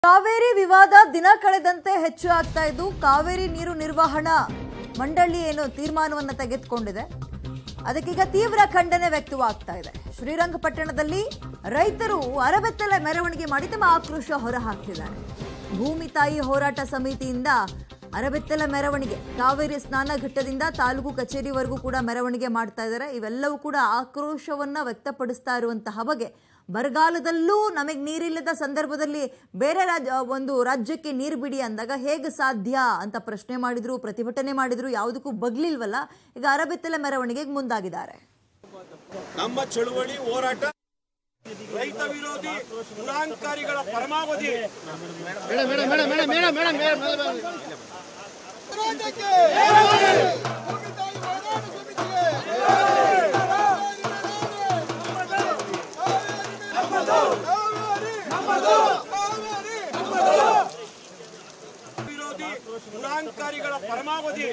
ಕಾವೇರಿ ವಿವಾದ ದಿನ ಕಳೆದಂತೆ ಹೆಚ್ಚು ಆಗ್ತಾ ಇದ್ದು ಕಾವೇರಿ ನೀರು ನಿರ್ವಹಣಾ ಮಂಡಳಿ ಏನು ತೀರ್ಮಾನವನ್ನು ತೆಗೆದುಕೊಂಡಿದೆ ಅದಕ್ಕೀಗ ತೀವ್ರ ಖಂಡನೆ ವ್ಯಕ್ತವಾಗ್ತಾ ಇದೆ ಶ್ರೀರಂಗಪಟ್ಟಣದಲ್ಲಿ ರೈತರು ಅರಬೆತ್ತಲೆ ಮೆರವಣಿಗೆ ಮಾಡಿ ತಮ್ಮ ಆಕ್ರೋಶ ಹೊರಹಾಕ್ತಿದ್ದಾರೆ ಭೂಮಿ ತಾಯಿ ಹೋರಾಟ ಸಮಿತಿಯಿಂದ ಅರಬೆತ್ತಲ ಮೆರವಣಿಗೆ ಕಾವೇರಿ ಸ್ನಾನ ಘಟ್ಟದಿಂದ ತಾಲೂಕು ಕಚೇರಿವರೆಗೂ ಕೂಡ ಮೆರವಣಿಗೆ ಮಾಡ್ತಾ ಇದ್ದಾರೆ ಇವೆಲ್ಲವೂ ಕೂಡ ಆಕ್ರೋಶವನ್ನ ವ್ಯಕ್ತಪಡಿಸ್ತಾ ಇರುವಂತಹ ಬಗೆ ಬರಗಾಲದಲ್ಲೂ ನಮಗೆ ನೀರಿಲ್ಲದ ಸಂದರ್ಭದಲ್ಲಿ ಬೇರೆ ರಾಜ್ಯ ಒಂದು ರಾಜ್ಯಕ್ಕೆ ನೀರು ಬಿಡಿ ಅಂದಾಗ ಹೇಗೆ ಸಾಧ್ಯ ಅಂತ ಪ್ರಶ್ನೆ ಮಾಡಿದ್ರು ಪ್ರತಿಭಟನೆ ಮಾಡಿದ್ರು ಯಾವುದಕ್ಕೂ ಬಗ್ಲಿಲ್ವಲ್ಲ ಈಗ ಅರಬೆತ್ತಲ ಮೆರವಣಿಗೆಗೆ ಮುಂದಾಗಿದ್ದಾರೆ ನಮ್ಮ ಚಳುವಳಿ ಹೋರಾಟ ರೈತ ವಿರೋಧಿ ದುರಾಂಕಾರಿಗಳ ಪರಮಾವಧಿ ಹೋರಾಟಕ್ಕೆ ಭೂಮಿ ತಾಯಿ ಹೋರಾಟ ಸಮಿತಿಗೆ ವಿರೋಧಿ ದುರಾಂಕಾರಿಗಳ ಪರಮಾವಧಿ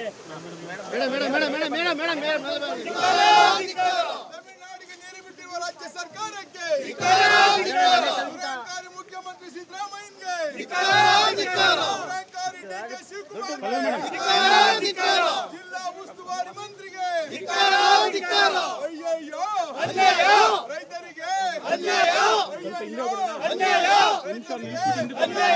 ತಮಿಳುನಾಡಿಗೆ ನೀರು ಬಿಟ್ಟಿರುವ ರಾಜ್ಯ ಸರ್ಕಾರಕ್ಕೆ ದುರಾಂಕಾರಿ ಮುಖ್ಯಮಂತ್ರಿ ಸಿದ್ದರಾಮಯ್ಯಗೆ ದುರಾಂಕಾರಿ ಡಿಕೆ ಶಿವಕುಮಾರ್ಗೆ ಜಿಲ್ಲಾ ಉಸ್ತುವಾರಿ ಮಂತ್ರಿಗೆ ಅಯ್ಯಯ್ಯೋ ರೈತರಿಗೆ ಅಯ್ಯಯ್ಯೋ ರೈತರಿಗೆ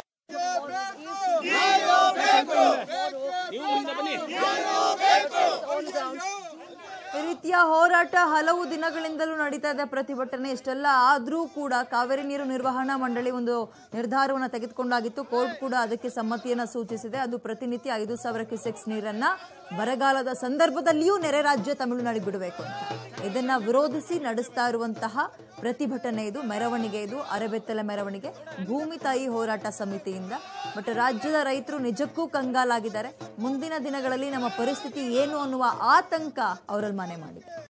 ಈ ರೀತಿಯ ಹೋರಾಟ ಹಲವು ದಿನಗಳಿಂದಲೂ ನಡೀತಾ ಇದೆ ಪ್ರತಿಭಟನೆ ಇಷ್ಟೆಲ್ಲ ಆದರೂ ಕೂಡ ಕಾವೇರಿ ನೀರು ನಿರ್ವಹಣಾ ಮಂಡಳಿ ಒಂದು ನಿರ್ಧಾರವನ್ನು ತೆಗೆದುಕೊಂಡಾಗಿತ್ತು ಕೋರ್ಟ್ ಕೂಡ ಅದಕ್ಕೆ ಸಮ್ಮತಿಯನ್ನ ಸೂಚಿಸಿದೆ ಅದು ಪ್ರತಿನಿತ್ಯ ಐದು ಸಾವಿರ ಕ್ಯೂಸೆಕ್ಸ್ ನೀರನ್ನ ಬರಗಾಲದ ಸಂದರ್ಭದಲ್ಲಿಯೂ ನೆರೆ ರಾಜ್ಯ ತಮಿಳುನಾಡಿಗೆ ಬಿಡಬೇಕು ಅಂತ ಇದನ್ನ ವಿರೋಧಿಸಿ ನಡೆಸ್ತಾ ಇರುವಂತಹ ಪ್ರತಿಭಟನೆ ಇದು ಮೆರವಣಿಗೆ ಇದು ಅರೆಬೆತ್ತಲ ಮೆರವಣಿಗೆ ಭೂಮಿ ತಾಯಿ ಹೋರಾಟ ಸಮಿತಿಯಿಂದ ಬಟ್ ರಾಜ್ಯದ ರೈತರು ನಿಜಕ್ಕೂ ಕಂಗಾಲಾಗಿದ್ದಾರೆ ಮುಂದಿನ ದಿನಗಳಲ್ಲಿ ನಮ್ಮ ಪರಿಸ್ಥಿತಿ ಏನು ಅನ್ನುವ ಆತಂಕ ಅವರಲ್ಲಿ ಮನೆ ಮಾಡಿದೆ